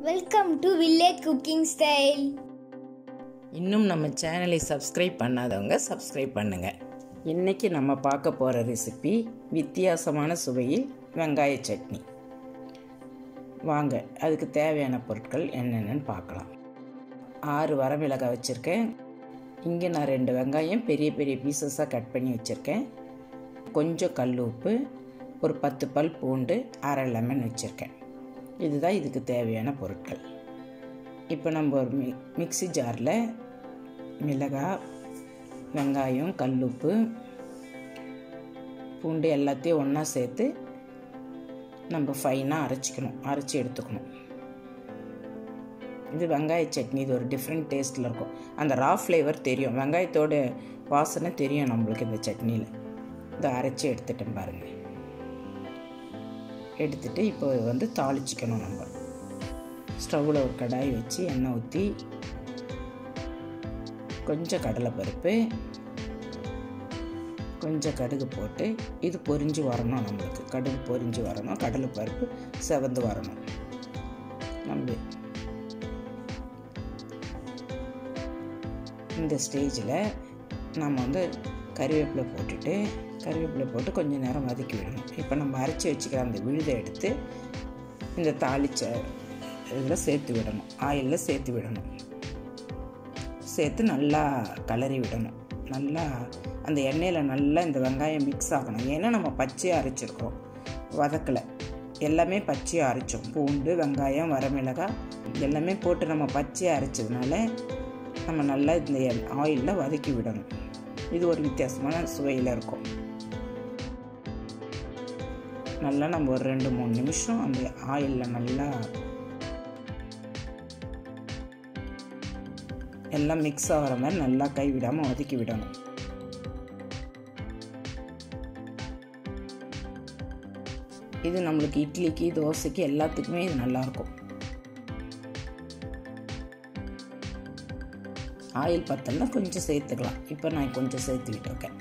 welcome to village cooking style இன்னும் நம்ம சேனலை சப்ஸ்கிரைப் பண்ணாதவங்க சப்ஸ்கிரைப் பண்ணுங்க இன்னைக்கு நம்ம பார்க்க போகிற ரெசிபி வித்தியாசமான சுவையில் வெங்காய சட்னி வாங்க அதுக்கு தேவையான பொருட்கள் என்னென்னு பார்க்கலாம் ஆறு வரமிளகாய் வச்சுருக்கேன் இங்கே நான் ரெண்டு வெங்காயம் பெரிய பெரிய பீசஸாக கட் பண்ணி வச்சுருக்கேன் கொஞ்சம் கல் உப்பு ஒரு பத்து பல் பூண்டு அரை லெமன் வச்சுருக்கேன் இதுதான் இதுக்கு தேவையான பொருட்கள் இப்போ நம்ம ஒரு மி மிக்ஸி ஜாரில் மிளகாய் வெங்காயம் கல்லுப்பு பூண்டு எல்லாத்தையும் ஒன்றா சேர்த்து நம்ம ஃபைனாக அரைச்சிக்கணும் அரைச்சி எடுத்துக்கணும் இது வெங்காய சட்னி இது ஒரு டிஃப்ரெண்ட் டேஸ்ட்டில் இருக்கும் அந்த ரா ஃப்ளேவர் தெரியும் வெங்காயத்தோட வாசனை தெரியும் நம்மளுக்கு இந்த சட்னியில் இதை அரைச்சி எடுத்துட்டேன் பாருங்கள் எடுத்துட்டு இப்போ வந்து தாளிச்சிக்கணும் நம்ம ஸ்டவ்வில் ஒரு கடாய் வச்சு எண்ணெய் ஊற்றி கொஞ்சம் கடலைப்பருப்பு கொஞ்சம் கடுகு போட்டு இது பொரிஞ்சு வரணும் நம்மளுக்கு கடுகு பொரிஞ்சு வரணும் கடலைப்பருப்பு செவந்து வரணும் நம்ம இந்த ஸ்டேஜில் நம்ம வந்து கறிவேப்பிலை போட்டுட்டு கறிவேப்பிலை போட்டு கொஞ்சம் நேரம் வதக்கி விடணும் இப்போ நம்ம அரைச்சி வச்சுக்கிற அந்த விழுதை எடுத்து இந்த தாளிச்ச இதில் சேர்த்து விடணும் ஆயிலில் சேர்த்து விடணும் சேர்த்து நல்லா கலரி விடணும் நல்லா அந்த எண்ணெயில் நல்லா இந்த வெங்காயம் மிக்ஸ் ஆகணும் ஏன்னா நம்ம பச்சையாக அரைச்சிருக்கோம் வதக்கலை எல்லாமே பச்சையாக அரைச்சோம் பூண்டு வெங்காயம் வரமிளகாய் எல்லாமே போட்டு நம்ம பச்சையாக அரைச்சதுனால நம்ம நல்லா இந்த ஆயிலில் வதக்கி விடணும் இது ஒரு வித்தியாசமான சுவையில் இருக்கும் நல்லா நம்ம ஒரு ரெண்டு மூணு நிமிஷம் அந்த ஆயிலில் நல்லா எல்லாம் மிக்ஸ் ஆகிற மாதிரி நல்லா கை விடாமல் ஒதுக்கி விடணும் இது நம்மளுக்கு இட்லிக்கு தோசைக்கு எல்லாத்துக்குமே இது நல்லாயிருக்கும் ஆயில் பத்தல்னா கொஞ்சம் சேர்த்துக்கலாம் இப்போ நான் கொஞ்சம் சேர்த்துக்கிட்டு இருக்கேன்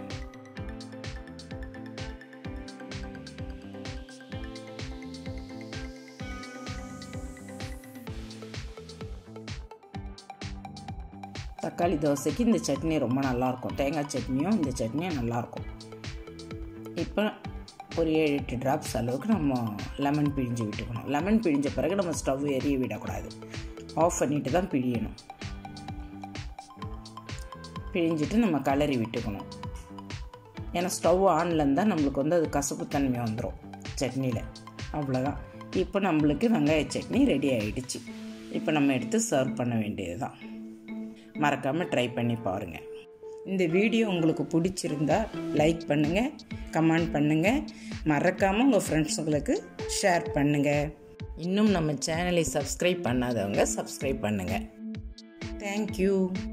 தக்காளி தோசைக்கு இந்த சட்னி ரொம்ப நல்லாயிருக்கும் தேங்காய் சட்னியும் இந்த சட்னியும் நல்லாயிருக்கும் இப்போ ஒரு ஏழு எட்டு ட்ராப்ஸ் அளவுக்கு நம்ம லெமன் பிழிஞ்சு விட்டுக்கணும் லெமன் பிழிஞ்ச பிறகு நம்ம ஸ்டவ் எரிய விடக்கூடாது ஆஃப் பண்ணிட்டு தான் பிழியணும் பிழிஞ்சிட்டு நம்ம கலரி விட்டுக்கணும் ஏன்னா ஸ்டவ் ஆனில் இருந்தால் நம்மளுக்கு வந்து அது கசப்புத்தன்மை வந்துடும் சட்னியில் அவ்வளோதான் இப்போ நம்மளுக்கு வெங்காய சட்னி ரெடி ஆகிடுச்சு இப்போ நம்ம எடுத்து சர்வ் பண்ண வேண்டியது தான் மறக்காமல் ட்ரை பண்ணி பாருங்கள் இந்த வீடியோ உங்களுக்கு பிடிச்சிருந்தா லைக் பண்ணுங்கள் கமெண்ட் பண்ணுங்கள் மறக்காமல் உங்கள் ஃப்ரெண்ட்ஸுங்களுக்கு ஷேர் பண்ணுங்கள் இன்னும் நம்ம சேனலை சப்ஸ்கிரைப் பண்ணாதவங்க சப்ஸ்கிரைப் பண்ணுங்கள் தேங்க்யூ